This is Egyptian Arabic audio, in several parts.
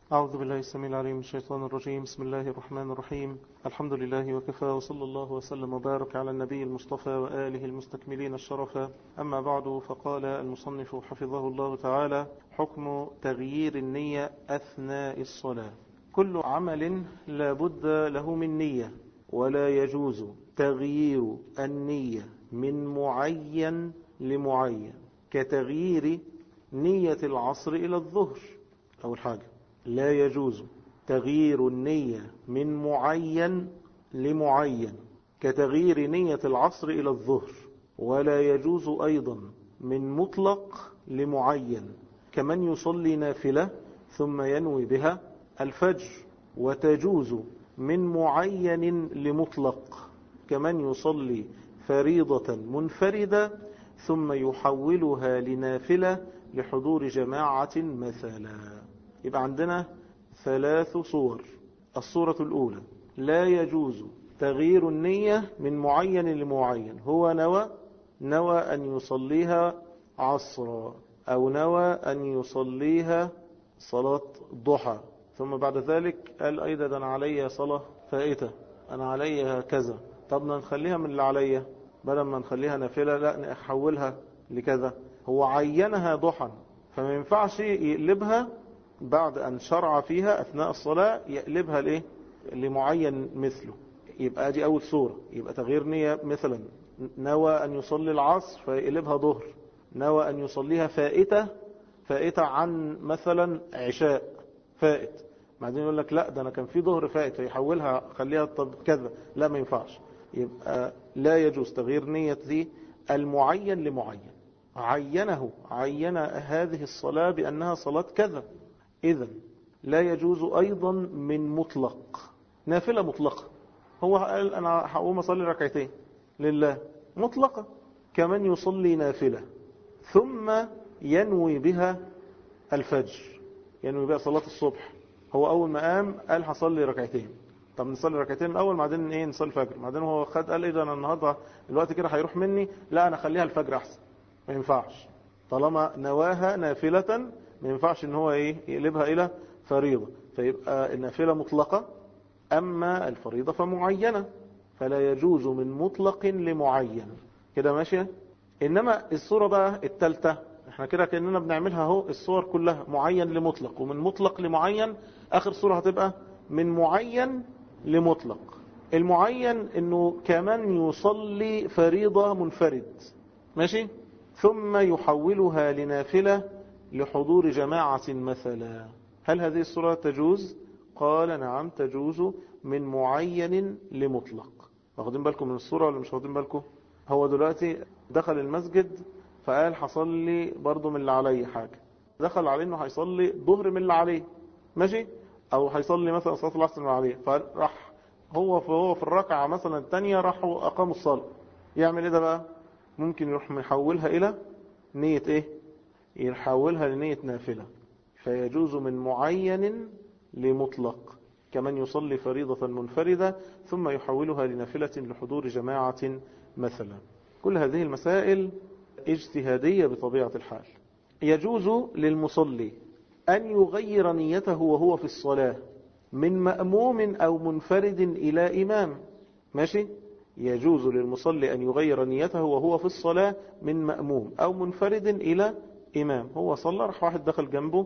أعوذ بالله السميع العليم من الشيطان الرجيم بسم الله الرحمن الرحيم الحمد لله وكفى وصلى الله وسلم وبارك على النبي المصطفى وآله المستكملين الشرفا أما بعد فقال المصنف حفظه الله تعالى حكم تغيير النية أثناء الصلاة كل عمل لا بد له من نية ولا يجوز تغيير النية من معين لمعين كتغيير نية العصر إلى الظهر أول حاجة لا يجوز تغيير النية من معين لمعين كتغيير نية العصر إلى الظهر ولا يجوز أيضا من مطلق لمعين كمن يصلي نافلة ثم ينوي بها الفجر وتجوز من معين لمطلق كمن يصلي فريضة منفردة ثم يحولها لنافلة لحضور جماعة مثلا يبقى عندنا ثلاث صور الصورة الأولى لا يجوز تغيير النية من معين لمعين هو نوى نوى أن يصليها عصرا أو نوى أن يصليها صلاة ضحى ثم بعد ذلك قال أيضا أنا علي صلاة فائتة أنا علي كذا طب نخليها من اللي عليا بدل ما نخليها نافلة لا نحولها لكذا هو عينها ضحى فما ينفعش يقلبها بعد أن شرع فيها أثناء الصلاة يقلبها لإيه لمعين مثله يبقى دي أول صورة يبقى تغيير نية مثلا نوى أن يصلي العصر فيقلبها ظهر نوى أن يصليها فائتة فائتة عن مثلا عشاء فائت بعدين يقول لك لا ده أنا كان في ظهر فائت فيحولها خليها طب كذا لا ما ينفعش يبقى لا يجوز تغيير نية دي المعين لمعين عينه عين هذه الصلاة بأنها صلاة كذا إذا لا يجوز أيضا من مطلق نافلة مطلقة هو قال أنا هقوم أصلي ركعتين لله مطلقة كمن يصلي نافلة ثم ينوي بها الفجر ينوي بها صلاة الصبح هو أول ما قام قال هصلي ركعتين طب نصلي ركعتين الأول بعدين إيه نصلي الفجر بعدين هو خد قال إيه ده أنا النهاردة الوقت كده هيروح مني لا أنا أخليها الفجر أحسن ما ينفعش طالما نواها نافلة ما ينفعش ان هو ايه يقلبها الى فريضة فيبقى النافلة مطلقة اما الفريضة فمعينة فلا يجوز من مطلق لمعين كده ماشية انما الصورة بقى التالتة احنا كده كأننا بنعملها اهو الصور كلها معين لمطلق ومن مطلق لمعين اخر صورة هتبقى من معين لمطلق المعين انه كمان يصلي فريضة منفرد ماشي ثم يحولها لنافلة لحضور جماعة مثلا هل هذه الصورة تجوز قال نعم تجوز من معين لمطلق واخدين بالكم من الصورة ولا مش واخدين بالكم هو دلوقتي دخل المسجد فقال حصلي برضو من اللي عليه حاجة دخل عليه انه هيصلي ظهر من اللي عليه ماشي او هيصلي مثلا صلاة العصر من عليه فراح هو في هو في الركعة مثلا الثانية راحوا اقاموا الصلاة يعمل ايه ده بقى ممكن يروح محولها الى نية ايه يحولها لنية نافلة فيجوز من معين لمطلق كمن يصلي فريضة منفردة ثم يحولها لنافلة لحضور جماعة مثلا كل هذه المسائل اجتهادية بطبيعة الحال يجوز للمصلي أن يغير نيته وهو في الصلاة من مأموم أو منفرد إلى إمام ماشي يجوز للمصلي أن يغير نيته وهو في الصلاة من مأموم أو منفرد إلى إمام هو صلى راح واحد دخل جنبه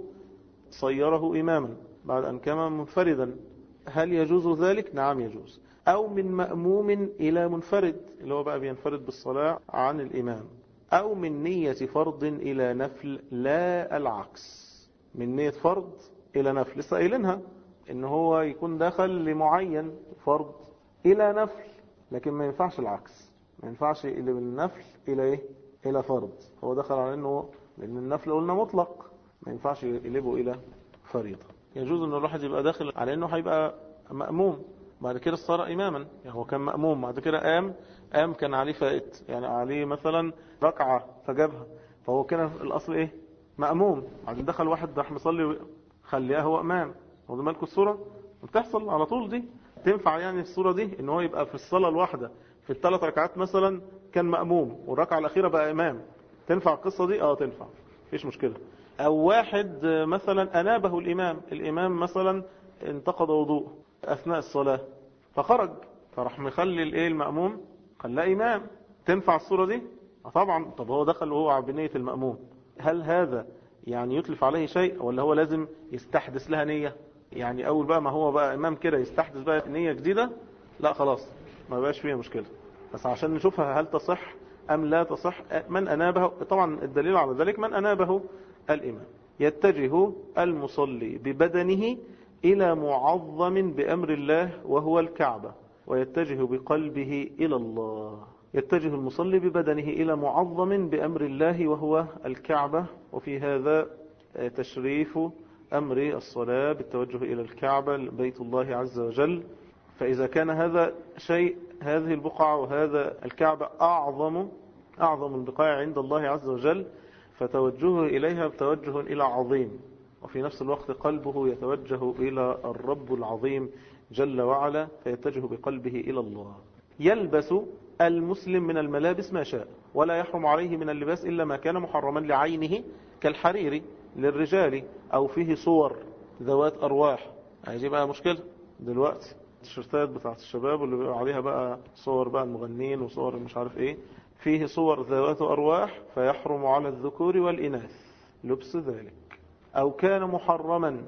صيره إماما بعد أن كان منفردا هل يجوز ذلك؟ نعم يجوز أو من مأموم إلى منفرد اللي هو بقى بينفرد بالصلاة عن الإمام أو من نية فرض إلى نفل لا العكس من نية فرض إلى نفل لسه قايلينها إن هو يكون دخل لمعين فرض إلى نفل لكن ما ينفعش العكس ما ينفعش اللي من النفل إلى إيه؟ إلى فرض هو دخل على إنه لأن النفل قلنا مطلق ما ينفعش يقلبه إلى فريضة يجوز أن الواحد يبقى داخل على أنه هيبقى مأموم بعد كده صار إماما يعني هو كان مأموم بعد كده قام قام كان عليه فائت يعني عليه مثلا ركعة فجابها فهو كده الأصل إيه مأموم بعدين دخل واحد راح مصلي خليها هو إمام واخدين بالكم الصورة بتحصل على طول دي تنفع يعني الصورة دي ان هو يبقى في الصلاة الواحدة في الثلاث ركعات مثلا كان مأموم والركعة الأخيرة بقى إمام تنفع القصة دي اه تنفع مفيش مشكلة أو واحد مثلا أنابه الإمام الإمام مثلا انتقض وضوء أثناء الصلاة فخرج فراح مخلي الايه المأموم خلاه إمام تنفع الصورة دي طبعا طب هو دخل وهو بنية المأموم هل هذا يعني يتلف عليه شيء ولا هو لازم يستحدث لها نية يعني أول بقى ما هو بقى إمام كده يستحدث بقى نية جديدة لا خلاص ما بقاش فيها مشكلة بس عشان نشوفها هل تصح أم لا تصح من أنابه طبعا الدليل على ذلك من أنابه الإمام يتجه المصلي ببدنه إلى معظم بأمر الله وهو الكعبة ويتجه بقلبه إلى الله يتجه المصلي ببدنه إلى معظم بأمر الله وهو الكعبة وفي هذا تشريف أمر الصلاة بالتوجه إلى الكعبة بيت الله عز وجل فإذا كان هذا شيء هذه البقعة وهذا الكعبة أعظم أعظم البقاع عند الله عز وجل فتوجهه إليها توجه إلى عظيم وفي نفس الوقت قلبه يتوجه إلى الرب العظيم جل وعلا فيتجه بقلبه إلى الله يلبس المسلم من الملابس ما شاء ولا يحرم عليه من اللباس إلا ما كان محرما لعينه كالحرير للرجال أو فيه صور ذوات أرواح هذه بقى مشكلة دلوقتي التيشيرتات بتاعت الشباب واللي بيبقى عليها بقى صور بقى المغنين وصور مش عارف ايه فيه صور ذوات أرواح فيحرم على الذكور والإناث لبس ذلك أو كان محرما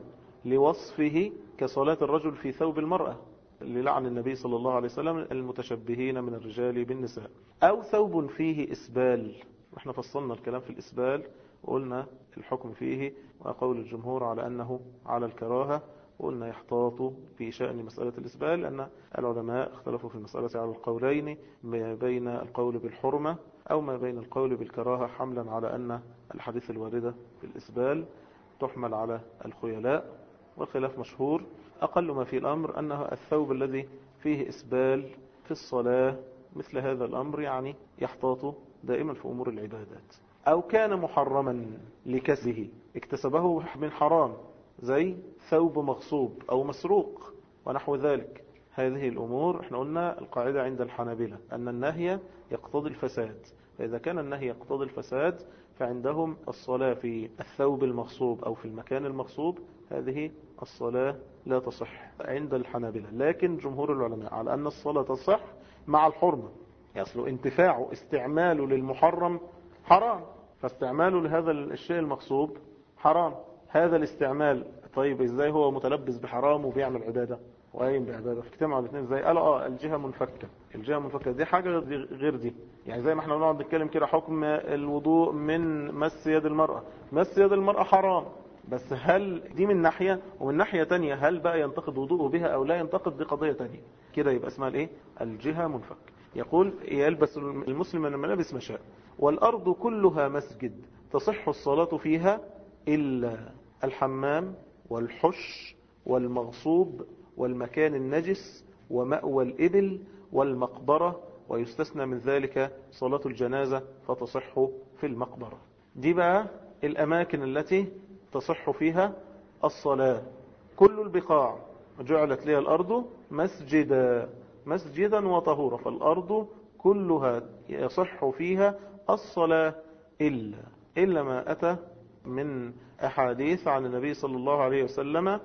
لوصفه كصلاة الرجل في ثوب المرأة للعن النبي صلى الله عليه وسلم المتشبهين من الرجال بالنساء أو ثوب فيه إسبال احنا فصلنا الكلام في الإسبال وقلنا الحكم فيه وقول الجمهور على أنه على الكراهة وقلنا يحتاط في شأن مسألة الإسبال لأن العلماء اختلفوا في المسألة على القولين ما بين القول بالحرمة أو ما بين القول بالكراهة حملا على أن الحديث الواردة في الإسبال تحمل على الخيلاء والخلاف مشهور أقل ما في الأمر أنه الثوب الذي فيه إسبال في الصلاة مثل هذا الأمر يعني يحتاط دائما في أمور العبادات أو كان محرما لكسبه اكتسبه من حرام زي ثوب مغصوب أو مسروق ونحو ذلك هذه الأمور احنا قلنا القاعدة عند الحنابلة أن النهي يقتضي الفساد فإذا كان النهي يقتضي الفساد فعندهم الصلاة في الثوب المغصوب أو في المكان المغصوب هذه الصلاة لا تصح عند الحنابلة لكن جمهور العلماء على أن الصلاة تصح مع الحرمة يصل انتفاعه استعماله للمحرم حرام فاستعماله لهذا الشيء المغصوب حرام هذا الاستعمال طيب ازاي هو متلبس بحرام وبيعمل عبادة وقايم بعبادة اجتمعوا الاثنين ازاي قالوا اه الجهة منفكة الجهة منفكة دي حاجة غير دي يعني زي ما احنا بنقعد نتكلم كده حكم الوضوء من مس يد المرأة مس يد المرأة حرام بس هل دي من ناحية ومن ناحية تانية هل بقى ينتقد وضوءه بها او لا ينتقد دي قضية تانية كده يبقى اسمها الايه الجهة منفك يقول يلبس المسلم من الملابس ما شاء والارض كلها مسجد تصح الصلاة فيها الا الحمام والحش والمغصوب والمكان النجس ومأوى الإبل والمقبرة ويستثنى من ذلك صلاة الجنازة فتصح في المقبرة دي بقى الأماكن التي تصح فيها الصلاة كل البقاع جعلت لها الأرض مسجدا مسجدا وطهورا فالأرض كلها يصح فيها الصلاة إلا إلا ما أتى من أحاديث عن النبي صلى الله عليه وسلم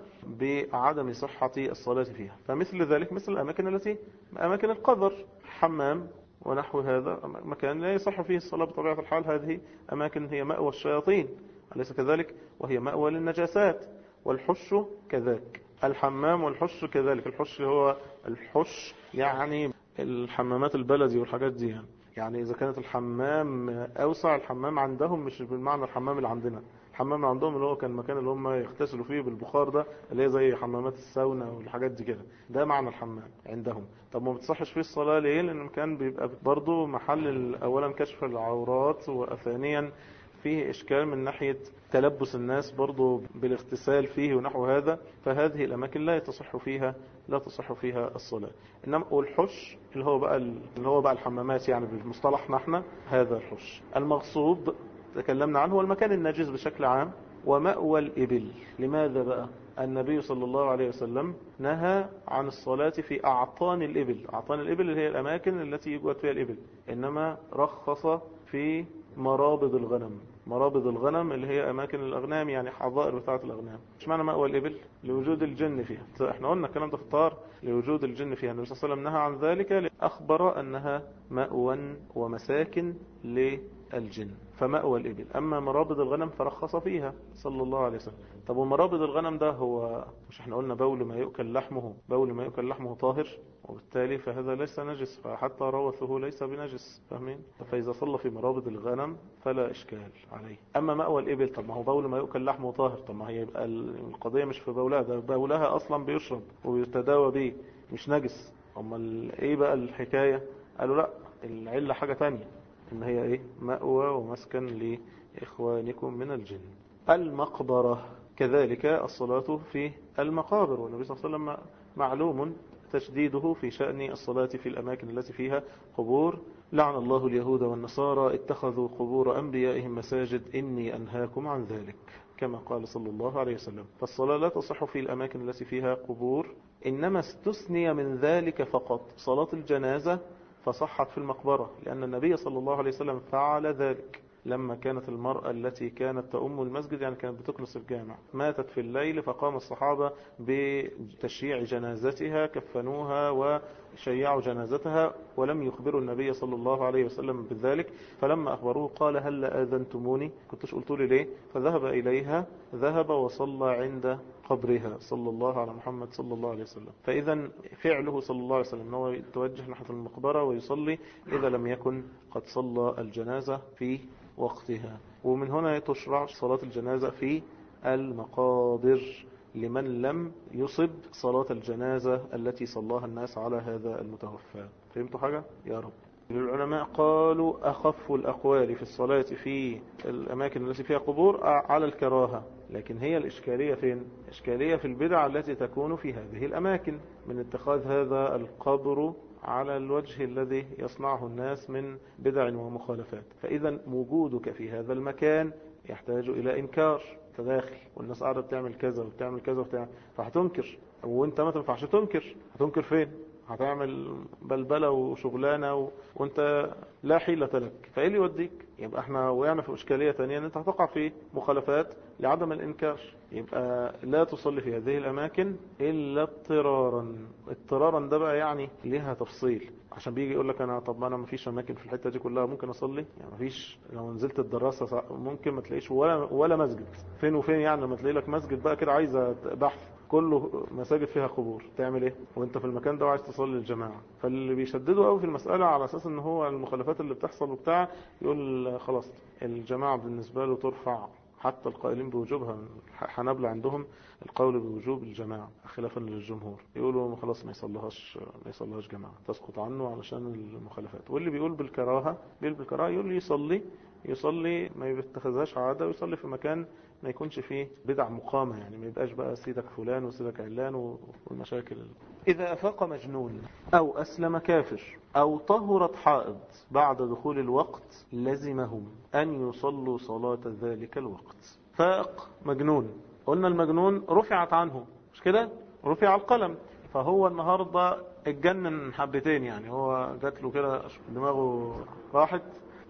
بعدم صحة الصلاة فيها فمثل ذلك مثل الأماكن التي أماكن القذر حمام ونحو هذا مكان لا يصح فيه الصلاة بطبيعة الحال هذه أماكن هي مأوى الشياطين أليس كذلك وهي مأوى للنجاسات والحش كذلك الحمام والحش كذلك الحش هو الحش يعني الحمامات البلدي والحاجات دي يعني يعني إذا كانت الحمام أوسع الحمام عندهم مش بالمعنى الحمام اللي عندنا الحمام اللي عندهم اللي هو كان المكان اللي هم يغتسلوا فيه بالبخار ده اللي هي زي حمامات الساونا والحاجات دي كده ده معنى الحمام عندهم طب ما بتصحش فيه الصلاة ليه لأن المكان بيبقى برضه محل أولا كشف العورات وثانيا فيه إشكال من ناحية تلبس الناس برضو بالاغتسال فيه ونحو هذا فهذه الأماكن لا تصح فيها لا تصح فيها الصلاة إنما والحش اللي هو بقى اللي هو بقى الحمامات يعني بالمصطلح نحن هذا الحش المغصوب تكلمنا عنه هو المكان النجس بشكل عام ومأوى الإبل لماذا بقى النبي صلى الله عليه وسلم نهى عن الصلاة في أعطان الإبل أعطان الإبل اللي هي الأماكن التي يوجد فيها الإبل إنما رخص في مرابض الغنم مرابض الغنم اللي هي أماكن الأغنام يعني حظائر بتاعة الأغنام مش معنى مأوى الإبل لوجود الجن فيها احنا قلنا الكلام ده في الطار لوجود الجن فيها النبي صلى الله عليه وسلم نهى عن ذلك أخبر أنها مأوى ومساكن للجن فمأوى الإبل أما مرابض الغنم فرخص فيها صلى الله عليه وسلم طب ومرابض الغنم ده هو مش احنا قلنا بول ما يؤكل لحمه بول ما يؤكل لحمه طاهر وبالتالي فهذا ليس نجس فحتى روثه ليس بنجس فاهمين فإذا صلى في مرابض الغنم فلا إشكال عليه أما مأوى الإبل طب ما هو بول ما يؤكل لحمه طاهر طب ما هي يبقى القضية مش في بولها ده بولها أصلا بيشرب ويتداوى به مش نجس أما إيه بقى الحكاية قالوا لا العلة حاجة تانية إن هي إيه مأوى ومسكن لإخوانكم من الجن المقبرة كذلك الصلاة في المقابر والنبي صلى الله عليه وسلم معلوم تشديده في شأن الصلاة في الأماكن التي فيها قبور لعن الله اليهود والنصارى اتخذوا قبور أنبيائهم مساجد إني أنهاكم عن ذلك كما قال صلى الله عليه وسلم فالصلاة لا تصح في الأماكن التي فيها قبور إنما استثني من ذلك فقط صلاة الجنازة فصحت في المقبرة لأن النبي صلى الله عليه وسلم فعل ذلك لما كانت المرأة التي كانت تأم المسجد يعني كانت بتكنس الجامع ماتت في الليل فقام الصحابة بتشييع جنازتها كفنوها وشيعوا جنازتها ولم يخبروا النبي صلى الله عليه وسلم بذلك فلما أخبروه قال هل آذنتموني كنتش قلتوا لي ليه فذهب إليها ذهب وصلى عند قبرها صلى الله على محمد صلى الله عليه وسلم فإذا فعله صلى الله عليه وسلم هو يتوجه ناحية المقبرة ويصلي إذا لم يكن قد صلى الجنازة في وقتها ومن هنا تشرع صلاة الجنازة في المقابر لمن لم يصب صلاة الجنازة التي صلاها الناس على هذا المتوفى فهمتوا حاجة؟ يا رب العلماء قالوا أخف الأقوال في الصلاة في الأماكن التي فيها قبور على الكراهة لكن هي الإشكالية فين؟ إشكالية في البدع التي تكون في هذه الأماكن من اتخاذ هذا القبر على الوجه الذي يصنعه الناس من بدع ومخالفات فإذا وجودك في هذا المكان يحتاج إلى إنكار تداخل والناس قاعدة بتعمل كذا وبتعمل كذا وبتعمل فهتنكر وانت ما تنفعش تنكر هتنكر فين هتعمل بلبلة وشغلانة و... وانت لا حيلة لك فايه اللي يوديك يبقى احنا وقعنا في اشكالية تانية ان انت هتقع في مخالفات لعدم الانكار يبقى لا تصلي في هذه الاماكن الا اضطرارا اضطرارا ده بقى يعني ليها تفصيل عشان بيجي يقول لك انا طب انا ما فيش اماكن في الحته دي كلها ممكن اصلي يعني ما فيش لو نزلت الدراسه ممكن ما تلاقيش ولا ولا مسجد فين وفين يعني لما تلاقي لك مسجد بقى كده عايزه بحث كله مساجد فيها قبور تعمل ايه وانت في المكان ده وعايز تصلي الجماعة فاللي بيشددوا قوي في المسألة على اساس ان هو المخالفات اللي بتحصل وبتاع يقول خلاص الجماعة بالنسبة له ترفع حتى القائلين بوجوبها حنبل عندهم القول بوجوب الجماعة خلافا للجمهور يقولوا خلاص ما يصليهاش ما يصليهاش جماعة تسقط عنه علشان المخالفات واللي بيقول بالكراهة بيقول بالكراهة يقول لي يصلي يصلي ما يتخذهاش عادة ويصلي في مكان ما يكونش فيه بدع مقامة يعني ما يبقاش بقى سيدك فلان وسيدك علان والمشاكل إذا أفاق مجنون أو أسلم كافر أو طهرت حائض بعد دخول الوقت لزمهم أن يصلوا صلاة ذلك الوقت فاق مجنون قلنا المجنون رفعت عنه مش كده رفع القلم فهو النهاردة اتجنن حبتين يعني هو جات له كده دماغه راحت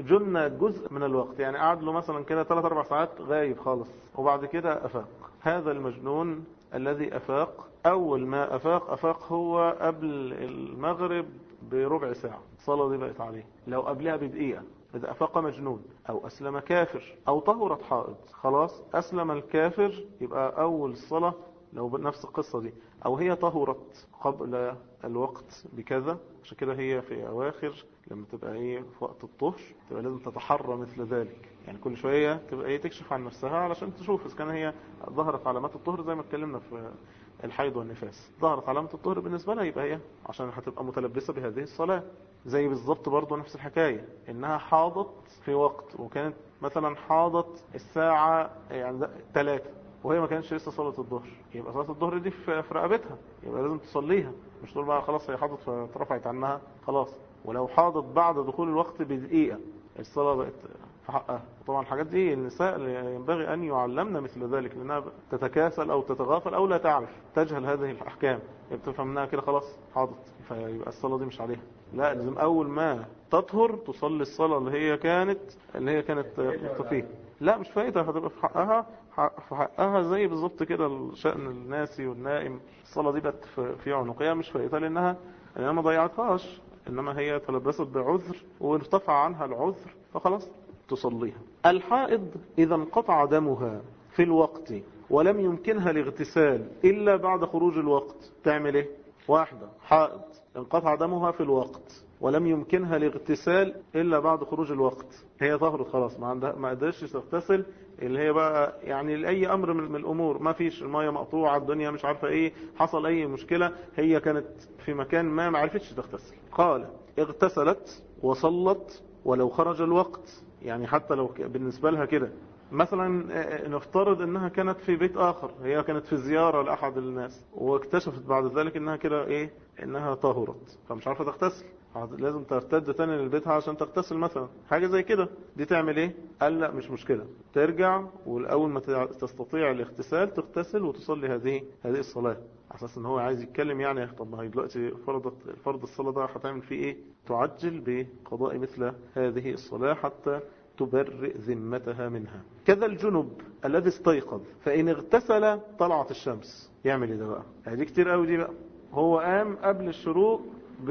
جن جزء من الوقت يعني قعد له مثلا كده 3 4 ساعات غايب خالص وبعد كده افاق هذا المجنون الذي افاق اول ما افاق افاق هو قبل المغرب بربع ساعة الصلاة دي بقت عليه لو قبلها بدقيقة إذا أفاق مجنون أو أسلم كافر أو طهرت حائض خلاص أسلم الكافر يبقى أول الصلاة لو نفس القصة دي أو هي طهرت قبل الوقت بكذا عشان كده هي في أواخر لما تبقى ايه في وقت الطهر تبقى لازم تتحرى مثل ذلك يعني كل شوية تبقى ايه تكشف عن نفسها علشان تشوف اذا كان هي ظهرت علامات الطهر زي ما اتكلمنا في الحيض والنفاس ظهرت علامة الطهر بالنسبة لها يبقى هي عشان هتبقى متلبسة بهذه الصلاة زي بالظبط برضه نفس الحكاية انها حاضت في وقت وكانت مثلا حاضت الساعة يعني ثلاثة وهي ما كانش لسه صلاة الظهر يبقى صلاة الظهر دي في رقبتها يبقى لازم تصليها مش تقول بقى خلاص هي حاضت فاترفعت عنها خلاص ولو حاضت بعد دخول الوقت بدقيقة الصلاة بقت في حقها طبعا الحاجات دي النساء ينبغي أن يعلمن مثل ذلك لأنها تتكاسل أو تتغافل أو لا تعرف تجهل هذه الأحكام بتفهم منها كده خلاص حاضت فيبقى الصلاة دي مش عليها لا لازم أول ما تطهر تصلي الصلاة اللي هي كانت اللي هي كانت فيه لا مش فايدة هتبقى في حقها في حقها زي بالظبط كده الشأن الناسي والنائم الصلاة دي بقت في عنقها مش فايدة لأنها لأنها ما ضيعتهاش إنما هي تلبست بعذر وارتفع عنها العذر فخلاص تصليها الحائض إذا انقطع دمها في الوقت ولم يمكنها الاغتسال إلا بعد خروج الوقت تعمل إيه واحدة حائض انقطع دمها في الوقت ولم يمكنها الاغتسال إلا بعد خروج الوقت هي طهرت خلاص ما عندها ما قدرش تغتسل اللي هي بقى يعني لأي أمر من الأمور ما فيش المية مقطوعة الدنيا مش عارفة إيه حصل أي مشكلة هي كانت في مكان ما ما عرفتش تغتسل قال اغتسلت وصلت ولو خرج الوقت يعني حتى لو بالنسبة لها كده مثلا نفترض انها كانت في بيت اخر هي كانت في زيارة لاحد الناس واكتشفت بعد ذلك انها كده ايه انها طهرت فمش عارفة تغتسل لازم ترتد تاني لبيتها عشان تغتسل مثلا حاجة زي كده دي تعمل ايه قال لا مش مشكلة ترجع والاول ما تستطيع الاغتسال تغتسل وتصلي هذه هذه الصلاة اساس ان هو عايز يتكلم يعني طب ما هي دلوقتي فرضت فرض الصلاة ده هتعمل فيه ايه تعجل بقضاء مثل هذه الصلاة حتى تبرئ ذمتها منها كذا الجنب الذي استيقظ فإن اغتسل طلعت الشمس يعمل ايه ده بقى هذه كتير قوي دي بقى هو قام قبل الشروق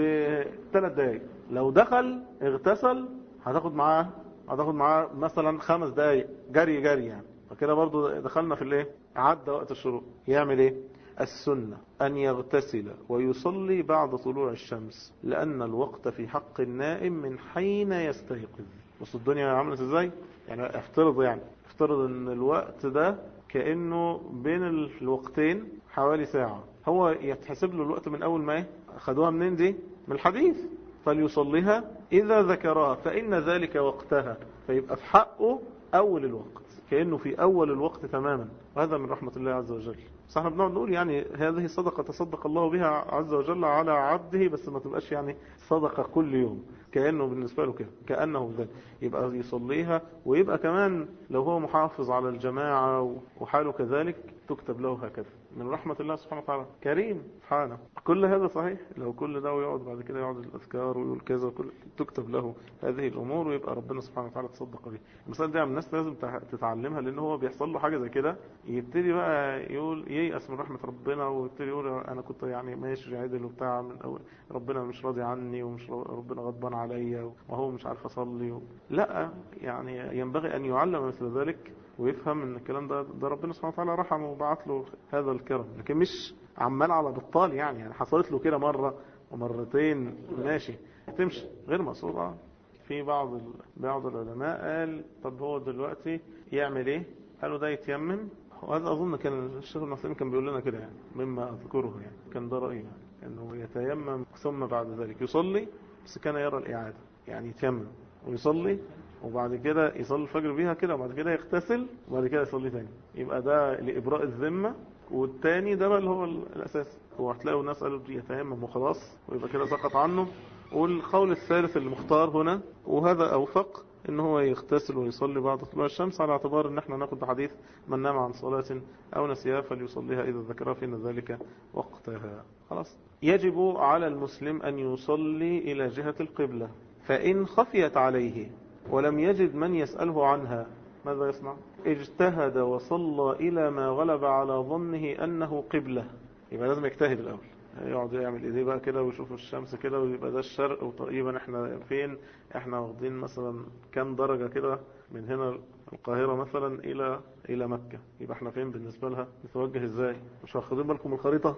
بثلاث دقايق لو دخل اغتسل هتاخد معاه هتاخد معاه مثلا خمس دقايق جري جري يعني فكده برضو دخلنا في الايه عدى وقت الشروق يعمل ايه السنة أن يغتسل ويصلي بعد طلوع الشمس لأن الوقت في حق النائم من حين يستيقظ بص الدنيا عملت ازاي يعني افترض يعني افترض ان الوقت ده كأنه بين الوقتين حوالي ساعة هو يتحسب له الوقت من أول ما ايه خدوها منين دي من الحديث فليصليها إذا ذكرها فإن ذلك وقتها فيبقى في حقه أول الوقت كأنه في أول الوقت تماما وهذا من رحمة الله عز وجل بس احنا بنقعد نقول يعني هذه صدقة تصدق الله بها عز وجل على عبده بس ما تبقاش يعني صدقة كل يوم كأنه بالنسبة له كده كأنه ذلك يبقى يصليها ويبقى كمان لو هو محافظ على الجماعة وحاله كذلك تكتب له هكذا من رحمة الله سبحانه وتعالى كريم سبحانه كل هذا صحيح لو كل ده ويقعد بعد كده يقعد الأذكار ويقول كذا وكل تكتب له هذه الأمور ويبقى ربنا سبحانه وتعالى تصدق به المسألة دي الناس لازم تتعلمها لأن هو بيحصل له حاجة زي كده يبتدي بقى يقول ييأس من رحمة ربنا ويبتدي يقول أنا كنت يعني ماشي عدل وبتاع من أول ربنا مش راضي عني ومش ربنا غضبان عليا وهو مش عارف أصلي و... لا يعني ينبغي أن يعلم مثل ذلك ويفهم ان الكلام ده ده ربنا سبحانه وتعالى رحمه وبعت له هذا الكرم لكن مش عمال على بطال يعني يعني حصلت له كده مرة ومرتين ماشي تمشي غير مقصودة في بعض بعض العلماء قال طب هو دلوقتي يعمل ايه قالوا ده يتيمم وهذا اظن كان الشيخ المسلم كان بيقول لنا كده يعني مما اذكره يعني كان ده رأيه يعني انه يتيمم ثم بعد ذلك يصلي بس كان يرى الاعادة يعني يتيمم ويصلي وبعد كده يصلي الفجر بيها كده وبعد كده يغتسل وبعد كده يصلي تاني يبقى ده لإبراء الذمة والتاني ده بقى اللي هو الأساس هو هتلاقوا الناس قالوا يتيمم وخلاص ويبقى كده سقط عنه والقول الثالث المختار هنا وهذا أوفق ان هو يغتسل ويصلي بعد طلوع الشمس على اعتبار ان احنا ناخد حديث من نام عن صلاة او نسيها فليصليها اذا ذكرها فإن ذلك وقتها خلاص يجب على المسلم ان يصلي الى جهة القبلة فإن خفيت عليه ولم يجد من يسأله عنها ماذا يصنع اجتهد وصلى إلى ما غلب على ظنه أنه قبلة يبقى لازم يجتهد الأول يقعد يعمل ايديه بقى كده ويشوف الشمس كده ويبقى ده الشرق وتقريبا احنا فين احنا واخدين مثلا كام درجة كده من هنا القاهرة مثلا الى الى مكة يبقى احنا فين بالنسبة لها نتوجه ازاي مش واخدين بالكم الخريطة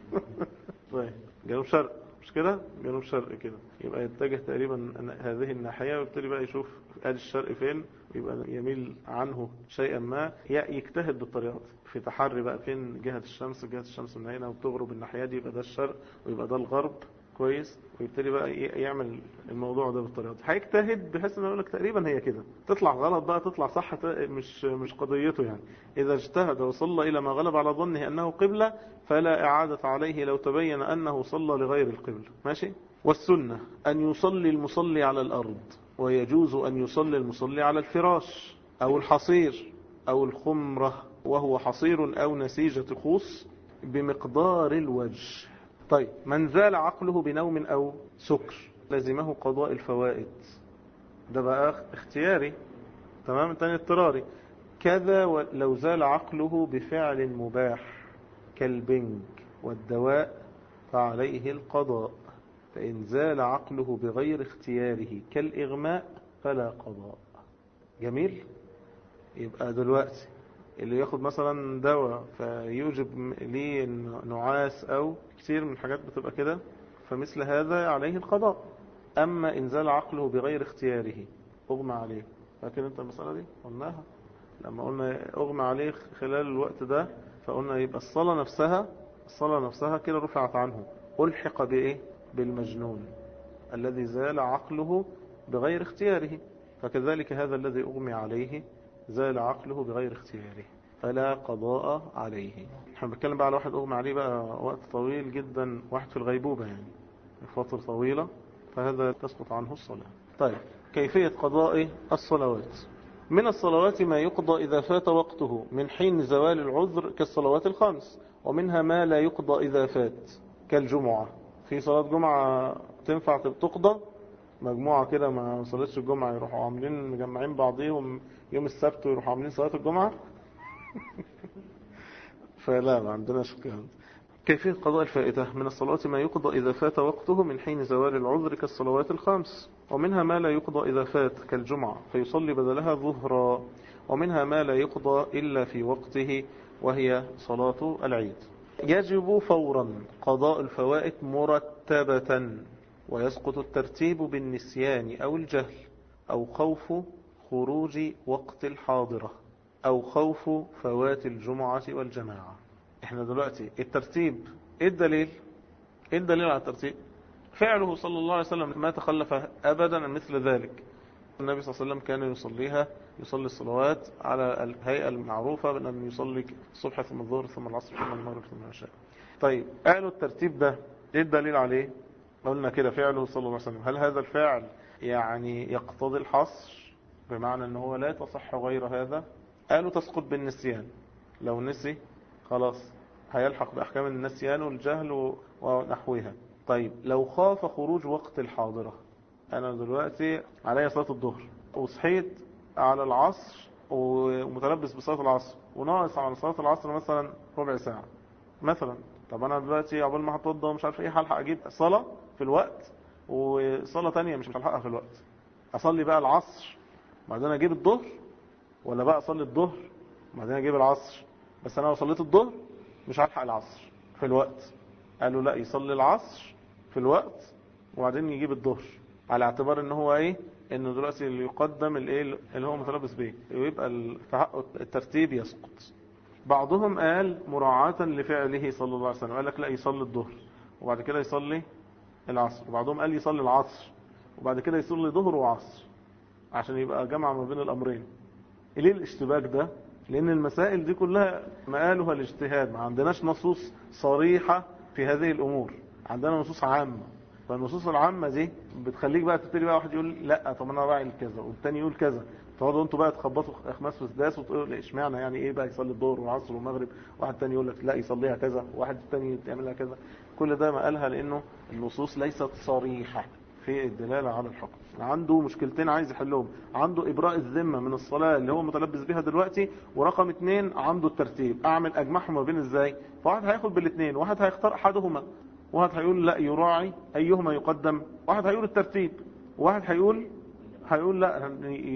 طيب جنوب شرق مش كده جنوب شرق كده يبقى يتجه تقريبا هذه الناحية ويبتدي بقى يشوف ادي الشرق فين ويبقى يميل عنه شيئا ما يجتهد بالطريقة في تحري بقى فين جهة الشمس جهة الشمس من هنا وبتغرب الناحية دي يبقى ده الشرق ويبقى ده الغرب كويس ويبتدي بقى يعمل الموضوع ده بالطريقه دي هيجتهد بحيث انه يقول لك تقريبا هي كده تطلع غلط بقى تطلع صح مش مش قضيته يعني اذا اجتهد وصلى الى ما غلب على ظنه انه قبلة فلا اعادة عليه لو تبين انه صلى لغير القبلة ماشي والسنة ان يصلي المصلي على الارض ويجوز أن يصلي المصلي على الفراش أو الحصير أو الخمرة وهو حصير أو نسيجة خوص بمقدار الوجه طيب من زال عقله بنوم أو سكر لزمه قضاء الفوائد ده بقى اختياري تمام التاني اضطراري كذا لو زال عقله بفعل مباح كالبنج والدواء فعليه القضاء فإن زال عقله بغير اختياره كالإغماء فلا قضاء جميل يبقى دلوقتي اللي ياخد مثلا دواء فيوجب ليه نعاس أو كثير من الحاجات بتبقى كده فمثل هذا عليه القضاء أما إن زال عقله بغير اختياره أغمى عليه فاكر أنت المسألة دي قلناها لما قلنا أغمى عليه خلال الوقت ده فقلنا يبقى الصلاة نفسها الصلاة نفسها كده رفعت عنه ألحق بإيه بالمجنون الذي زال عقله بغير اختياره فكذلك هذا الذي أغمي عليه زال عقله بغير اختياره فلا قضاء عليه احنا بنتكلم بقى على واحد أغمى عليه بقى وقت طويل جدا واحد في الغيبوبة يعني فترة طويلة فهذا تسقط عنه الصلاة طيب كيفية قضاء الصلوات من الصلوات ما يقضى إذا فات وقته من حين زوال العذر كالصلوات الخمس ومنها ما لا يقضى إذا فات كالجمعة في صلاة جمعة تنفع تقضى مجموعة كده ما صلتش الجمعة يروحوا عاملين مجمعين بعضيهم يوم السبت ويروحوا عاملين صلاة الجمعة فلا ما عندناش الكلام كيفية قضاء الفائتة من الصلاة ما يقضى إذا فات وقته من حين زوال العذر كالصلوات الخمس ومنها ما لا يقضى إذا فات كالجمعة فيصلي بدلها ظهرا ومنها ما لا يقضى إلا في وقته وهي صلاة العيد يجب فورا قضاء الفوائت مرتبة ويسقط الترتيب بالنسيان أو الجهل أو خوف خروج وقت الحاضرة أو خوف فوات الجمعة والجماعة احنا دلوقتي الترتيب ايه الدليل ايه الدليل على الترتيب فعله صلى الله عليه وسلم ما تخلف ابدا مثل ذلك النبي صلى الله عليه وسلم كان يصليها يصلي الصلوات على الهيئة المعروفة بأن يصلي الصبح ثم الظهر ثم العصر ثم المغرب ثم العشاء طيب قالوا الترتيب ده ايه الدليل عليه قلنا كده فعله صلى الله عليه وسلم هل هذا الفعل يعني يقتضي الحصر بمعنى ان هو لا تصح غير هذا قالوا تسقط بالنسيان لو نسي خلاص هيلحق بأحكام النسيان والجهل ونحوها طيب لو خاف خروج وقت الحاضرة أنا دلوقتي علي صلاة الظهر وصحيت على العصر ومتلبس بصلاة العصر وناقص على صلاة العصر مثلا ربع ساعة مثلا طب أنا دلوقتي عقبال ما هتوضى ومش عارف ايه هلحق أجيب صلاة في الوقت وصلاة تانية مش هلحقها في الوقت أصلي بقى العصر بعدين أجيب الظهر ولا بقى أصلي الظهر بعدين أجيب العصر بس انا لو صليت الظهر مش هلحق العصر في الوقت قالوا لا يصلي العصر في الوقت وبعدين يجيب الظهر على اعتبار ان هو ايه انه دلوقتي اللي يقدم الايه اللي هو متلبس به ويبقى الترتيب يسقط بعضهم قال مراعاة لفعله صلى الله عليه وسلم قال لك لا يصلي الظهر وبعد كده يصلي العصر وبعضهم قال يصلي العصر وبعد كده يصلي ظهر وعصر عشان يبقى جمع ما بين الامرين ليه الاشتباك ده لأن المسائل دي كلها مآلها الاجتهاد ما عندناش نصوص صريحة في هذه الأمور عندنا نصوص عامة فالنصوص العامة دي بتخليك بقى تبتدي بقى واحد يقول لا طب انا راعي كذا والتاني يقول كذا تقعدوا انتوا بقى تخبطوا اخماس وسداس وتقولوا اشمعنى يعني ايه بقى يصلي الظهر والعصر والمغرب واحد تاني يقول لك لا يصليها كذا واحد تاني يعملها كذا كل ده مقالها لانه النصوص ليست صريحة في الدلالة على الحكم عنده مشكلتين عايز يحلهم عنده إبراء الذمة من الصلاة اللي هو متلبس بها دلوقتي ورقم اتنين عنده الترتيب أعمل أجمعهم ما بين إزاي فواحد هياخد بالاثنين واحد هيختار أحدهما واحد هيقول لا يراعي أيهما يقدم واحد هيقول الترتيب واحد هيقول هيقول لا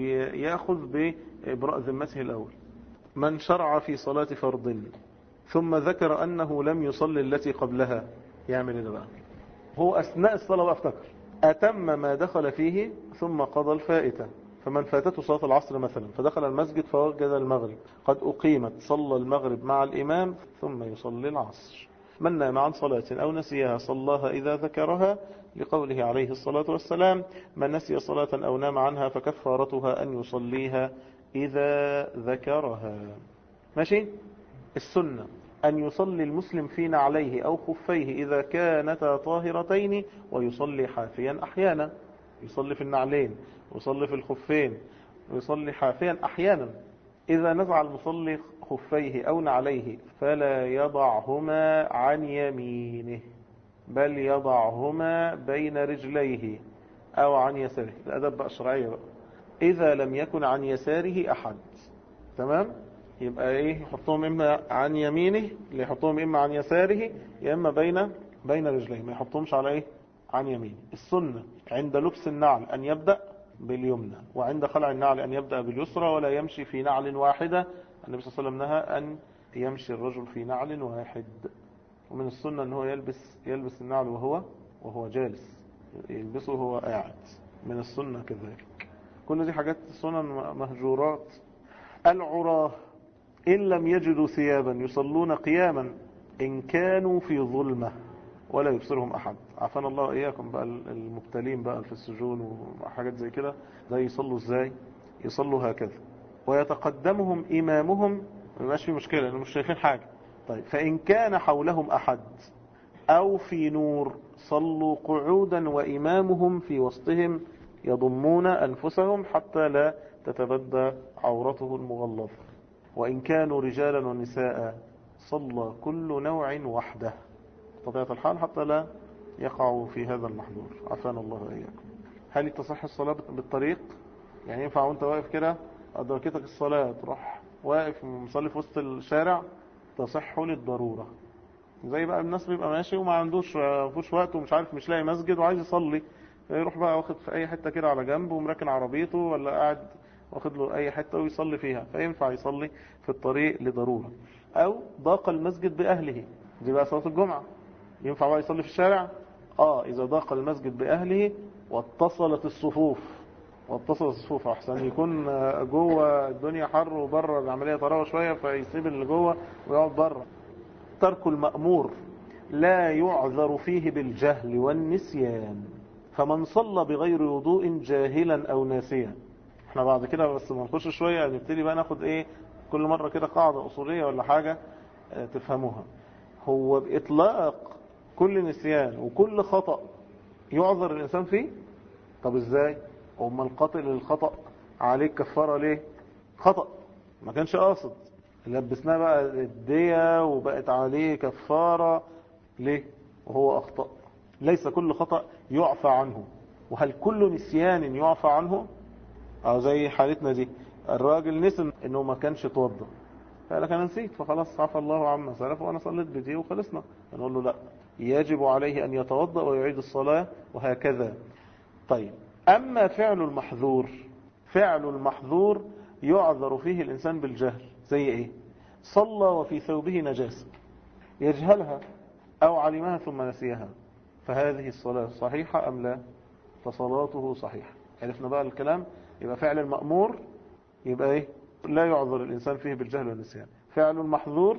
ياخذ بإبراء ذمته الأول من شرع في صلاة فرض ثم ذكر أنه لم يصلي التي قبلها يعمل ايه بقى هو أثناء الصلاة بقى افتكر أتم ما دخل فيه ثم قضى الفائتة فمن فاتته صلاة العصر مثلا فدخل المسجد فوجد المغرب قد أقيمت صلى المغرب مع الإمام ثم يصلي العصر من نام عن صلاة أو نسيها صلاها إذا ذكرها لقوله عليه الصلاة والسلام من نسي صلاة أو نام عنها فكفارتها أن يصليها إذا ذكرها ماشي السنة أن يصلي المسلم في نعليه أو خفيه إذا كانتا طاهرتين ويصلي حافيا أحيانا يصلي في النعلين ويصلي في الخفين ويصلي حافيا أحيانا إذا نزع المصلي خفيه أو نعليه فلا يضعهما عن يمينه بل يضعهما بين رجليه أو عن يساره الأدب بقى شرعية بقى. إذا لم يكن عن يساره أحد تمام يبقى إيه يحطهم إما عن يمينه اللي يحطهم إما عن يساره يا إما بين بين رجليه ما يحطهمش على إيه عن يمينه السنة عند لبس النعل أن يبدأ باليمنى وعند خلع النعل أن يبدأ باليسرى ولا يمشي في نعل واحدة النبي صلى الله عليه وسلم نهى أن يمشي الرجل في نعل واحد ومن السنة أن هو يلبس يلبس النعل وهو وهو جالس يلبسه وهو قاعد من السنة كذلك كل دي حاجات سنن مهجورات العراه إن لم يجدوا ثيابا يصلون قياما إن كانوا في ظلمة ولا يبصرهم أحد عافانا الله إياكم بقى المبتلين بقى في السجون وحاجات زي كده ده يصلوا إزاي يصلوا هكذا ويتقدمهم إمامهم مش في مشكلة لأنه مش شايفين حاجة طيب فإن كان حولهم أحد أو في نور صلوا قعودا وإمامهم في وسطهم يضمون أنفسهم حتى لا تتبدى عورته المغلظة وإن كانوا رجالا ونساء صلى كل نوع وحده طبيعة الحال حتى لا يقعوا في هذا المحظور عفانا الله إياكم هل تصح الصلاة بالطريق يعني ينفع وانت واقف كده أدركتك الصلاة تروح واقف مصلي في وسط الشارع تصح للضرورة زي بقى الناس بيبقى ماشي وما عندوش فيش وقت ومش عارف مش لاقي مسجد وعايز يصلي يروح بقى واخد في اي حتة كده على جنب ومراكن عربيته ولا قاعد واخد له اي حتة ويصلي فيها فينفع يصلي في الطريق لضرورة او ضاق المسجد باهله دي بقى صلاة الجمعة ينفع بقى يصلي في الشارع اه اذا ضاق المسجد باهله واتصلت الصفوف واتصلت الصفوف احسن يكون جوه الدنيا حر وبره العملية طراوة شوية فيسيب اللي جوه ويقعد بره ترك المأمور لا يعذر فيه بالجهل والنسيان فمن صلى بغير وضوء جاهلا او ناسيا احنا بعد كده بس ما نخش شوية نبتدي بقى ناخد ايه كل مرة كده قاعدة اصولية ولا حاجة اه تفهموها هو باطلاق كل نسيان وكل خطأ يعذر الانسان فيه طب ازاي اما القاتل للخطأ عليك كفارة ليه خطأ ما كانش قاصد لبسناه بقى الدية وبقت عليه كفارة ليه وهو اخطأ ليس كل خطأ يعفى عنه وهل كل نسيان يعفى عنه او زي حالتنا دي الراجل نسم انه ما كانش توضى فقال لك انا نسيت فخلاص عفى الله عما سلف وانا صليت بدي وخلصنا نقول له لا يجب عليه ان يتوضا ويعيد الصلاة وهكذا طيب اما فعل المحظور فعل المحظور يعذر فيه الانسان بالجهل زي ايه صلى وفي ثوبه نجاسة يجهلها او علمها ثم نسيها فهذه الصلاة صحيحة أم لا فصلاته صحيحة عرفنا بقى الكلام يبقى فعل المأمور يبقى ايه لا يعذر الإنسان فيه بالجهل والنسيان فعل المحظور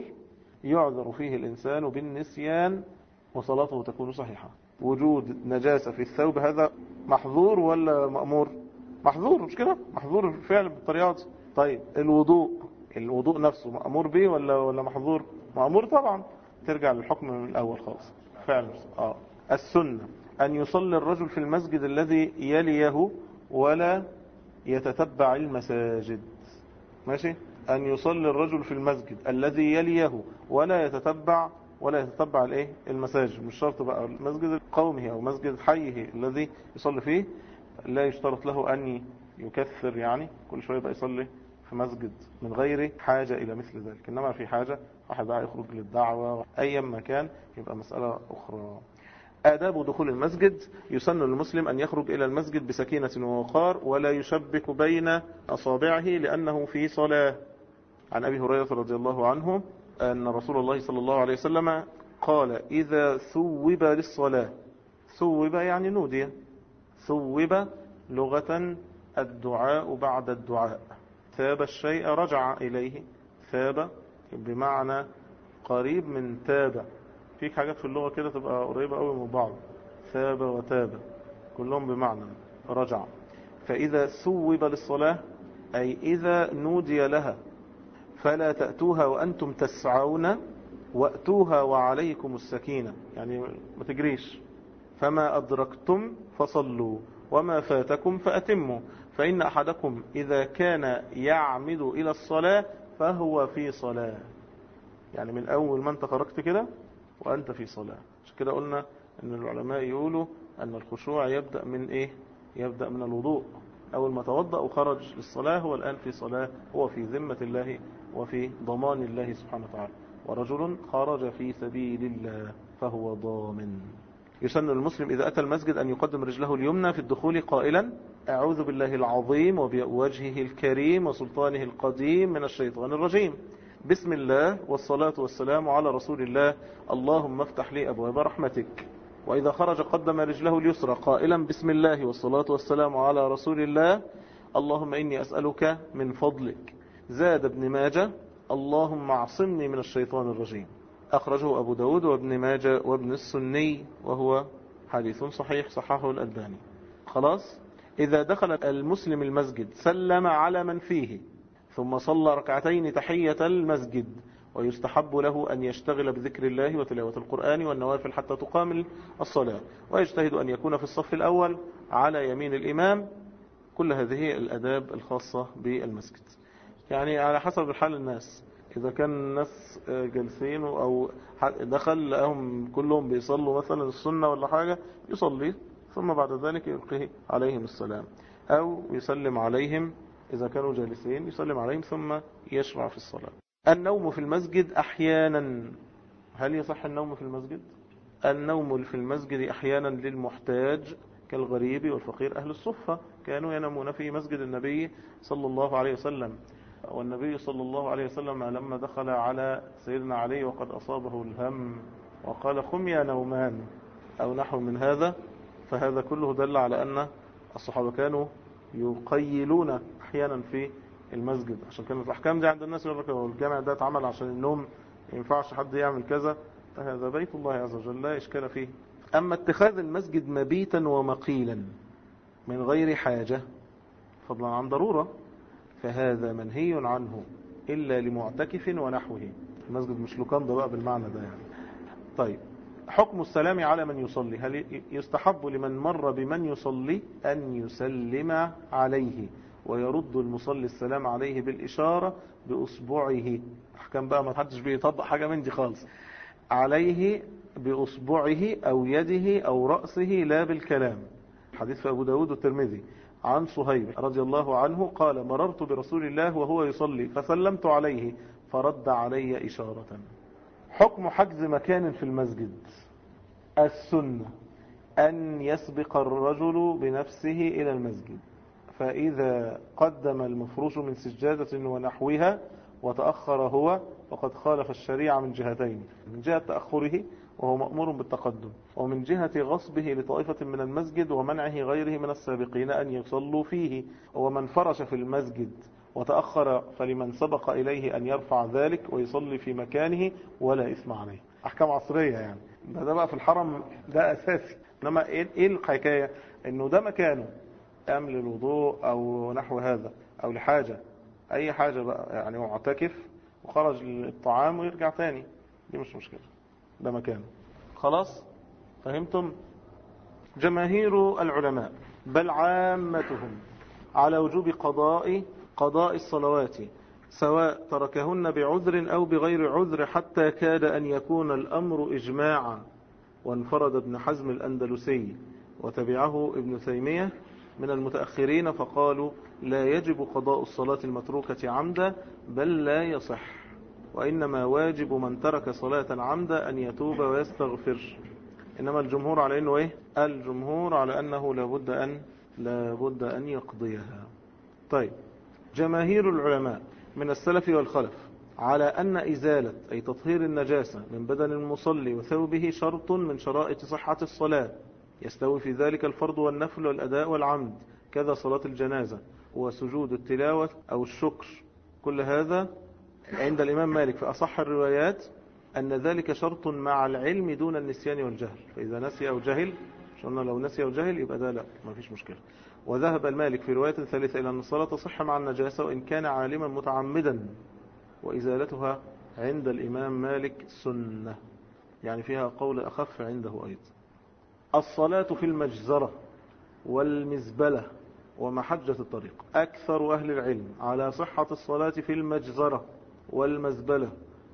يعذر فيه الإنسان بالنسيان وصلاته تكون صحيحة وجود نجاسة في الثوب هذا محظور ولا مأمور محظور مش كده محظور الفعل بالطريقة دي طيب الوضوء الوضوء نفسه مأمور به ولا ولا محظور مأمور طبعا ترجع للحكم من الأول خالص فعل اه السنة أن يصلي الرجل في المسجد الذي يليه ولا يتتبع المساجد ماشي أن يصلي الرجل في المسجد الذي يليه ولا يتتبع ولا يتتبع الايه المساجد مش شرط بقى مسجد قومه أو مسجد حيه الذي يصلي فيه لا يشترط له أن يكثر يعني كل شوية بقى يصلي في مسجد من غير حاجة إلى مثل ذلك إنما في حاجة واحد بقى يخرج للدعوة أي مكان يبقى مسألة أخرى آداب دخول المسجد يسن للمسلم أن يخرج إلى المسجد بسكينة ووقار ولا يشبك بين أصابعه لأنه في صلاة عن أبي هريرة رضي الله عنه أن رسول الله صلى الله عليه وسلم قال إذا ثوب للصلاة ثوب يعني نودي ثوب لغة الدعاء بعد الدعاء ثاب الشيء رجع إليه ثاب بمعنى قريب من تاب فيك حاجات في اللغة كده تبقى قريبة قوي من بعض ثاب وتاب كلهم بمعنى رجع فإذا ثوب للصلاة أي إذا نودي لها فلا تأتوها وأنتم تسعون وأتوها وعليكم السكينة يعني ما تجريش فما أدركتم فصلوا وما فاتكم فأتموا فإن أحدكم إذا كان يعمد إلى الصلاة فهو في صلاة يعني من أول ما أنت خرجت كده وأنت في صلاة عشان كده قلنا أن العلماء يقولوا أن الخشوع يبدأ من إيه يبدأ من الوضوء أول ما توضأ وخرج للصلاة هو الآن في صلاة هو في ذمة الله وفي ضمان الله سبحانه وتعالى ورجل خرج في سبيل الله فهو ضامن يسن المسلم إذا أتى المسجد أن يقدم رجله اليمنى في الدخول قائلا أعوذ بالله العظيم وبوجهه الكريم وسلطانه القديم من الشيطان الرجيم بسم الله والصلاة والسلام على رسول الله اللهم افتح لي أبواب رحمتك وإذا خرج قدم رجله اليسرى قائلا بسم الله والصلاة والسلام على رسول الله اللهم إني أسألك من فضلك زاد ابن ماجة اللهم اعصمني من الشيطان الرجيم أخرجه أبو داود وابن ماجة وابن السني وهو حديث صحيح صححه الألباني خلاص إذا دخل المسلم المسجد سلم على من فيه ثم صلى ركعتين تحية المسجد ويستحب له أن يشتغل بذكر الله وتلاوة القرآن والنوافل حتى تقام الصلاة ويجتهد أن يكون في الصف الأول على يمين الإمام كل هذه الأداب الخاصة بالمسجد يعني على حسب حال الناس إذا كان الناس جالسين أو دخل لهم كلهم بيصلوا مثلا السنة ولا حاجة يصلي ثم بعد ذلك يلقيه عليهم السلام أو يسلم عليهم إذا كانوا جالسين يسلم عليهم ثم يشرع في الصلاة النوم في المسجد أحيانا هل يصح النوم في المسجد؟ النوم في المسجد أحيانا للمحتاج كالغريب والفقير أهل الصفة كانوا ينامون في مسجد النبي صلى الله عليه وسلم والنبي صلى الله عليه وسلم لما دخل على سيدنا علي وقد أصابه الهم وقال خم يا نومان أو نحو من هذا فهذا كله دل على أن الصحابة كانوا يقيلون أحيانا في المسجد عشان كانت الأحكام دي عند الناس يقول لك الجامع ده اتعمل عشان النوم ما ينفعش حد يعمل كذا هذا بيت الله عز وجل لا إشكال فيه أما اتخاذ المسجد مبيتا ومقيلا من غير حاجة فضلا عن ضرورة فهذا منهي عنه إلا لمعتكف ونحوه المسجد مش لوكاندا بقى بالمعنى ده يعني طيب حكم السلام على من يصلي هل يستحب لمن مر بمن يصلي أن يسلم عليه ويرد المصلي السلام عليه بالإشارة بأصبعه أحكام بقى ما حدش بيطبق حاجة من دي خالص عليه بأصبعه أو يده أو رأسه لا بالكلام حديث في أبو داود والترمذي عن صهيب رضي الله عنه قال مررت برسول الله وهو يصلي فسلمت عليه فرد علي إشارة حكم حجز مكان في المسجد السنة أن يسبق الرجل بنفسه إلى المسجد فإذا قدم المفروش من سجادة ونحوها وتأخر هو وقد خالف الشريعة من جهتين من جهة تأخره وهو مأمور بالتقدم ومن جهة غصبه لطائفة من المسجد ومنعه غيره من السابقين أن يصلوا فيه ومن فرش في المسجد وتأخر فلمن سبق إليه أن يرفع ذلك ويصلي في مكانه ولا إثم عليه أحكام عصرية يعني ده, ده بقى في الحرم ده أساسي إنما إيه الحكاية إنه ده مكانه قام للوضوء أو نحو هذا أو لحاجة أي حاجة بقى يعني معتكف وخرج للطعام ويرجع تاني دي مش مشكلة ده مكانه خلاص فهمتم جماهير العلماء بل عامتهم على وجوب قضاء قضاء الصلوات سواء تركهن بعذر أو بغير عذر حتى كاد أن يكون الأمر إجماعا وانفرد ابن حزم الأندلسي وتبعه ابن تيمية من المتأخرين فقالوا لا يجب قضاء الصلاة المتروكة عمدا بل لا يصح وإنما واجب من ترك صلاة عمدا أن يتوب ويستغفر إنما الجمهور على أنه إيه؟ الجمهور على أنه لابد أن لابد أن يقضيها طيب جماهير العلماء من السلف والخلف على أن إزالة أي تطهير النجاسة من بدن المصلي وثوبه شرط من شرائط صحة الصلاة يستوي في ذلك الفرض والنفل والأداء والعمد كذا صلاة الجنازة وسجود التلاوة أو الشكر كل هذا عند الإمام مالك في أصح الروايات أن ذلك شرط مع العلم دون النسيان والجهل فإذا نسي أو جهل قلنا لو نسي أو جهل يبقى ده لا ما فيش مشكلة وذهب المالك في رواية ثالثة إلى أن الصلاة تصح مع النجاسة وإن كان عالما متعمدا وإزالتها عند الإمام مالك سنة يعني فيها قول أخف عنده أيضا الصلاة في المجزرة والمزبلة ومحجة الطريق أكثر أهل العلم على صحة الصلاة في المجزرة والمزبلة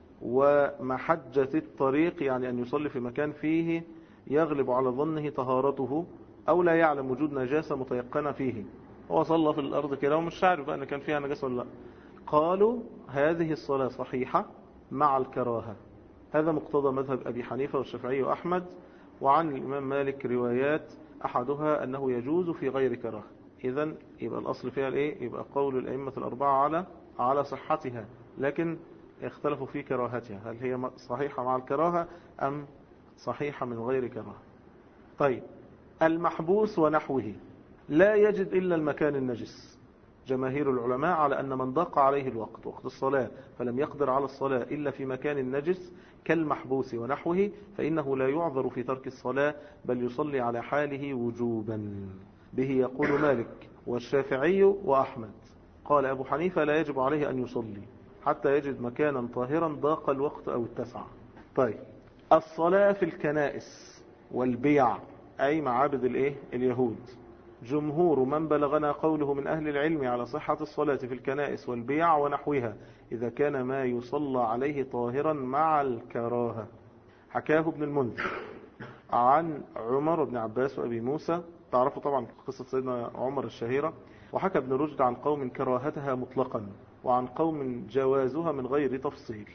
ومحجة الطريق يعني أن يصلي في مكان فيه يغلب على ظنه طهارته أو لا يعلم وجود نجاسة متيقنة فيه هو صلى في الأرض كده ومش عارف بقى أن كان فيها نجاسة ولا لا قالوا هذه الصلاة صحيحة مع الكراهة هذا مقتضى مذهب أبي حنيفة والشافعي وأحمد وعن الإمام مالك روايات أحدها أنه يجوز في غير كراهة إذا يبقى الأصل فيها الإيه؟ يبقى قول الأئمة الأربعة على على صحتها لكن اختلفوا في كراهتها هل هي صحيحة مع الكراهة أم صحيحة من غير كراهة طيب المحبوس ونحوه لا يجد إلا المكان النجس جماهير العلماء على أن من ضاق عليه الوقت وقت الصلاة فلم يقدر على الصلاة إلا في مكان نجس كالمحبوس ونحوه فإنه لا يعذر في ترك الصلاة بل يصلي على حاله وجوبا به يقول مالك والشافعي وأحمد قال أبو حنيفة لا يجب عليه أن يصلي حتى يجد مكانا طاهرا ضاق الوقت أو اتسع طيب الصلاة في الكنائس والبيع أي معابد الإيه؟ اليهود جمهور من بلغنا قوله من أهل العلم على صحة الصلاة في الكنائس والبيع ونحوها إذا كان ما يصلى عليه طاهرا مع الكراهة حكاه ابن المنذر عن عمر بن عباس وأبي موسى تعرفوا طبعا قصة سيدنا عمر الشهيرة وحكى ابن رشد عن قوم كراهتها مطلقا وعن قوم جوازها من غير تفصيل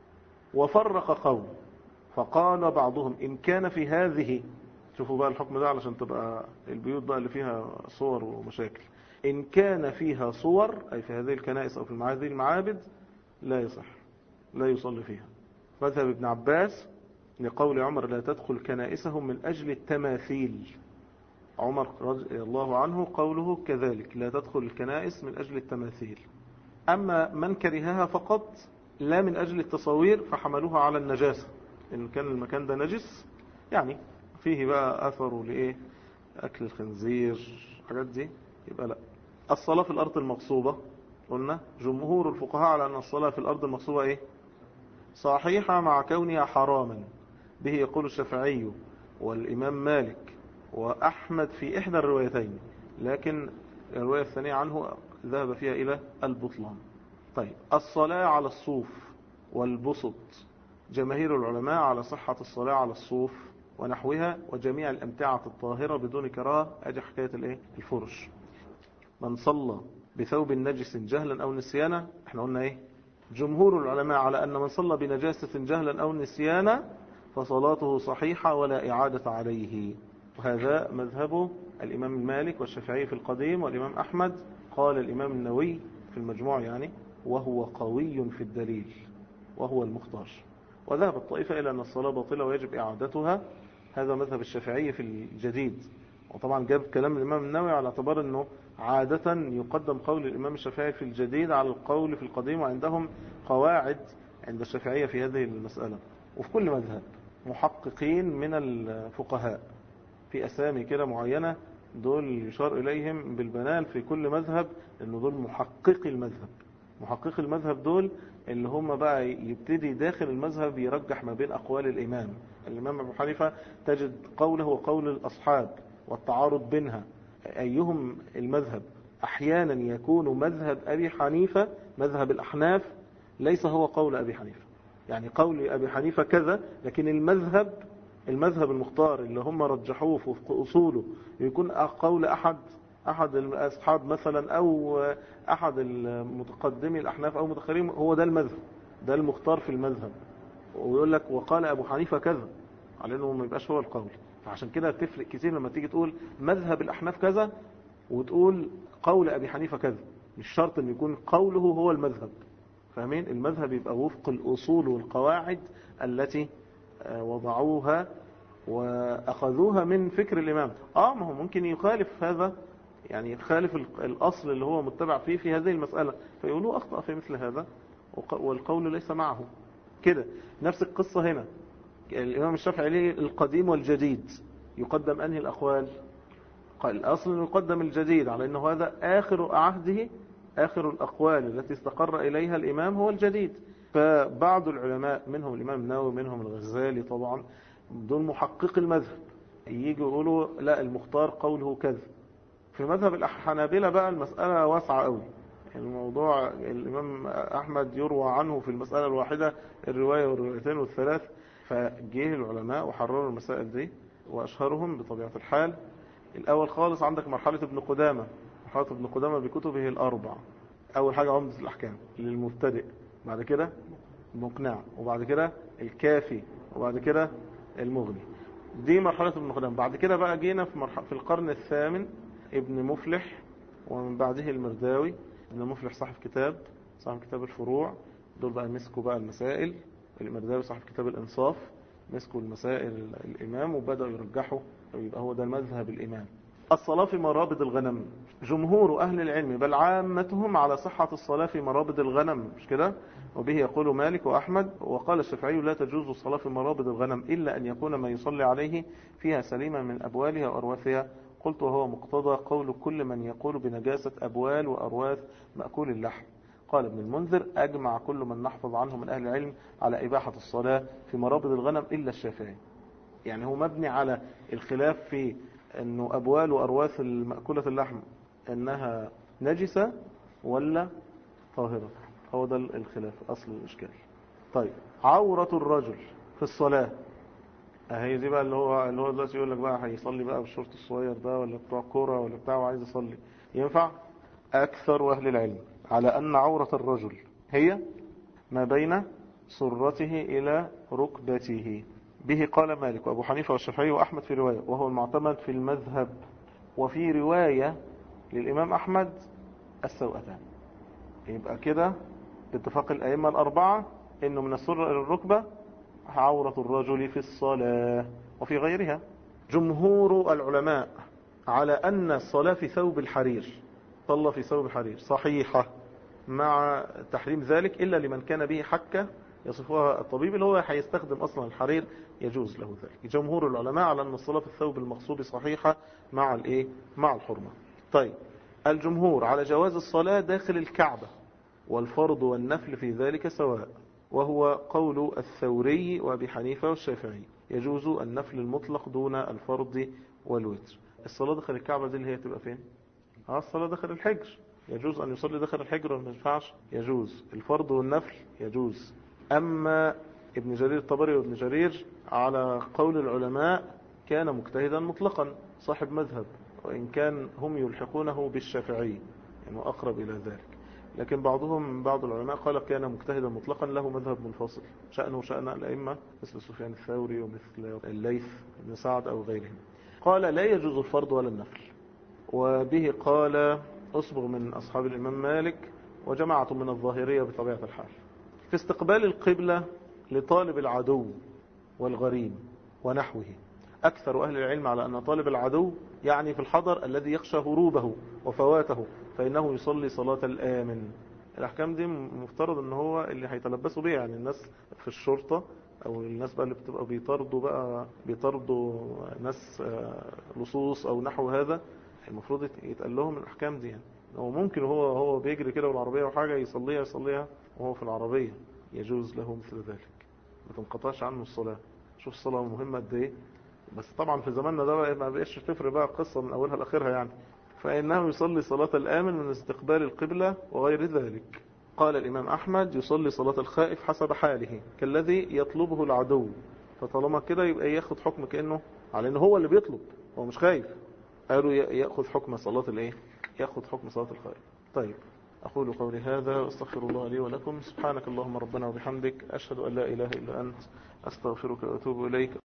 وفرق قوم فقال بعضهم إن كان في هذه شوفوا بقى الحكم ده علشان تبقى البيوت بقى اللي فيها صور ومشاكل إن كان فيها صور أي في هذه الكنائس أو في هذه المعابد لا يصح لا يصلي فيها مذهب ابن عباس لقول عمر لا تدخل كنائسهم من أجل التماثيل عمر رضي الله عنه قوله كذلك لا تدخل الكنائس من أجل التماثيل أما من كرهها فقط لا من أجل التصوير فحملوها على النجاسة إن كان المكان ده نجس يعني فيه بقى أثره لإيه أكل الخنزير حاجات دي يبقى لا الصلاة في الأرض المغصوبة قلنا جمهور الفقهاء على أن الصلاة في الأرض المغصوبة إيه صحيحة مع كونها حراما به يقول الشافعي والإمام مالك وأحمد في إحدى الروايتين لكن الرواية الثانية عنه ذهب فيها إلى البطلان طيب الصلاة على الصوف والبسط جماهير العلماء على صحة الصلاة على الصوف ونحوها وجميع الأمتعة الطاهرة بدون كراهة أجي حكاية الإيه؟ الفرش من صلى بثوب نجس جهلا أو نسيانا احنا قلنا ايه جمهور العلماء على أن من صلى بنجاسة جهلا أو نسيانا فصلاته صحيحة ولا إعادة عليه وهذا مذهب الإمام المالك والشافعي في القديم والإمام أحمد قال الإمام النووي في المجموع يعني وهو قوي في الدليل وهو المختار وذهب الطائفة إلى أن الصلاة باطلة ويجب إعادتها هذا مذهب الشافعي في الجديد وطبعا جاب كلام الإمام النووي على اعتبار أنه عادة يقدم قول الإمام الشافعي في الجديد على القول في القديم وعندهم قواعد عند الشافعية في هذه المسألة وفي كل مذهب محققين من الفقهاء في أسامي كده معينة دول يشار إليهم بالبنان في كل مذهب أنه دول محققي المذهب محققي المذهب دول اللي هم بقى يبتدي داخل المذهب يرجح ما بين أقوال الإمام الإمام أبو حنيفة تجد قوله وقول الأصحاب والتعارض بينها أيهم المذهب أحيانا يكون مذهب أبي حنيفة مذهب الأحناف ليس هو قول أبي حنيفة يعني قول أبي حنيفة كذا لكن المذهب المذهب المختار اللي هم رجحوه في أصوله يكون قول أحد أحد الأصحاب مثلا أو أحد المتقدمي الأحناف أو متخرين هو ده المذهب ده المختار في المذهب ويقول لك وقال أبو حنيفة كذا على أنه ما يبقاش هو القول فعشان كده تفرق كتير لما تيجي تقول مذهب الأحناف كذا وتقول قول أبي حنيفة كذا مش شرط أن يكون قوله هو المذهب فاهمين المذهب يبقى وفق الأصول والقواعد التي وضعوها وأخذوها من فكر الإمام آه ما هو ممكن يخالف هذا يعني يخالف الأصل اللي هو متبع فيه في هذه المسألة فيقولوا أخطأ في مثل هذا والقول ليس معه كده نفس القصة هنا الإمام الشافعي ليه القديم والجديد يقدم أنهي الأقوال الأصل أنه يقدم الجديد على أنه هذا آخر عهده آخر الأقوال التي استقر إليها الإمام هو الجديد فبعض العلماء منهم الإمام النووي منهم الغزالي طبعا دول محقق المذهب يجي يقولوا لا المختار قوله كذا في مذهب الحنابلة بقى المسألة واسعة قوي الموضوع الإمام أحمد يروى عنه في المسألة الواحدة الرواية والروايتين والثلاث فجه العلماء وحرروا المسائل دي وأشهرهم بطبيعة الحال الأول خالص عندك مرحلة ابن قدامة مرحلة ابن قدامة بكتبه الأربع أول حاجة عمدة الأحكام للمبتدئ بعد كده المقنع وبعد كده الكافي وبعد كده المغني دي مرحلة ابن قدامة بعد كده بقى جينا في, مرحلة في القرن الثامن ابن مفلح ومن بعده المرداوي ابن مفلح صاحب كتاب صاحب كتاب الفروع دول بقى مسكوا بقى المسائل المرداوي صاحب كتاب الإنصاف مسكوا المسائل الإمام وبدأوا يرجحوا يبقى هو ده المذهب الإمام الصلاة في مرابض الغنم جمهور أهل العلم بل عامتهم على صحة الصلاة في مرابض الغنم مش كده وبه يقول مالك وأحمد وقال الشافعي لا تجوز الصلاة في مرابض الغنم إلا أن يكون ما يصلي عليه فيها سليما من أبوالها وأرواثها قلت وهو مقتضى قول كل من يقول بنجاسة أبوال وأرواث مأكول اللحم قال ابن المنذر أجمع كل من نحفظ عنه من أهل العلم على إباحة الصلاة في مرابض الغنم إلا الشافعي يعني هو مبني على الخلاف في أنه أبوال وأرواث المأكولة اللحم أنها نجسة ولا طاهرة هو ده الخلاف أصل الإشكال طيب عورة الرجل في الصلاة هي دي بقى اللي هو اللي هو دلوقتي يقول لك بقى هيصلي بقى بالشورت الصغير ده ولا بتوع كوره ولا بتاع وعايز يصلي ينفع أكثر أهل العلم على أن عورة الرجل هي ما بين سرته إلى ركبته به قال مالك وأبو حنيفة والشافعي وأحمد في رواية وهو المعتمد في المذهب وفي رواية للإمام أحمد السوءتان يبقى كده باتفاق الأئمة الأربعة إنه من السرة إلى الركبة عورة الرجل في الصلاة وفي غيرها جمهور العلماء على أن الصلاة في ثوب الحرير صلى في ثوب الحرير صحيحة مع تحريم ذلك إلا لمن كان به حكة يصفها الطبيب اللي هو هيستخدم أصلا الحرير يجوز له ذلك جمهور العلماء على أن الصلاة في الثوب المغصوب صحيحة مع الإيه مع الحرمة طيب الجمهور على جواز الصلاة داخل الكعبة والفرض والنفل في ذلك سواء وهو قول الثوري وابي حنيفة والشافعي يجوز النفل المطلق دون الفرض والوتر الصلاة داخل الكعبة دي اللي هي تبقى فين اه الصلاة داخل الحجر يجوز أن يصلي داخل الحجر ولا ما ينفعش يجوز الفرض والنفل يجوز أما ابن جرير الطبري وابن جرير على قول العلماء كان مجتهدا مطلقا صاحب مذهب وإن كان هم يلحقونه بالشافعي يعني أقرب إلى ذلك لكن بعضهم بعض العلماء قال كان مجتهدا مطلقا له مذهب منفصل شأنه شأن الأئمة مثل سفيان الثوري ومثل الليث بن سعد أو غيرهم قال لا يجوز الفرض ولا النفل وبه قال أصبغ من أصحاب الإمام مالك وجماعة من الظاهرية بطبيعة الحال في استقبال القبلة لطالب العدو والغريم ونحوه أكثر أهل العلم على أن طالب العدو يعني في الحضر الذي يخشى هروبه وفواته فإنه يصلي صلاة الآمن الأحكام دي مفترض أن هو اللي هيتلبسوا بيها يعني الناس في الشرطة أو الناس بقى اللي بتبقى بيطاردوا بقى بيطاردوا ناس لصوص أو نحو هذا المفروض يتقال لهم الأحكام دي يعني هو ممكن هو هو بيجري كده والعربية وحاجة يصليها يصليها وهو في العربية يجوز له مثل ذلك ما تنقطعش عنه الصلاة شوف الصلاة مهمة قد ايه بس طبعا في زماننا ده بقى ما بقاش تفرق بقى قصة من أولها لآخرها يعني فإنه يصلي صلاة الآمن من استقبال القبلة وغير ذلك قال الإمام أحمد يصلي صلاة الخائف حسب حاله كالذي يطلبه العدو فطالما كده يبقى ياخد حكم كأنه على أنه هو اللي بيطلب هو مش خايف قالوا يأخذ حكم صلاة الايه يأخذ حكم صلاة الخائف طيب أقول قولي هذا واستغفر الله لي ولكم سبحانك اللهم ربنا وبحمدك أشهد أن لا إله إلا أنت أستغفرك وأتوب إليك